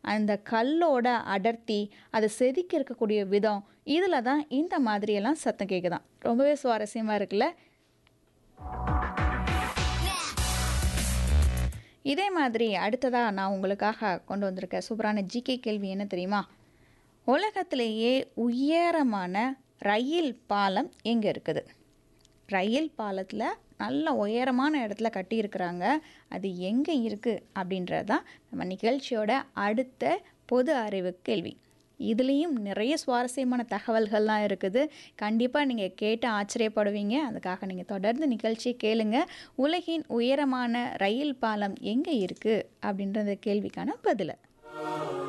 அந்த கல்லோட அடர்த்தி அதை செதுக்கி இருக்கக்கூடிய விதம் இதில் தான் இந்த மாதிரியெல்லாம் சத்தம் கேட்குதாம் ரொம்பவே சுவாரஸ்யமாக இருக்குல்ல இதே மாதிரி அடுத்ததாக நான் உங்களுக்காக கொண்டு வந்திருக்க சூப்பரான ஜிகே கேள்வி என்ன தெரியுமா உலகத்திலேயே உயரமான ரயில் பாலம் எங்கே இருக்குது ரயில் பாலத்தில் நல்ல உயரமான இடத்துல கட்டியிருக்கிறாங்க அது எங்கே இருக்குது அப்படின்றது தான் நம்ம நிகழ்ச்சியோட அடுத்த பொது அறிவு கேள்வி இதுலேயும் நிறைய சுவாரஸ்யமான தகவல்கள்லாம் இருக்குது கண்டிப்பாக நீங்கள் கேட்டு ஆச்சரியப்படுவீங்க அதுக்காக நீங்கள் தொடர்ந்து நிகழ்ச்சி கேளுங்க உலகின் உயரமான ரயில் பாலம் எங்கே இருக்குது அப்படின்ற அந்த கேள்விக்கான பதிலை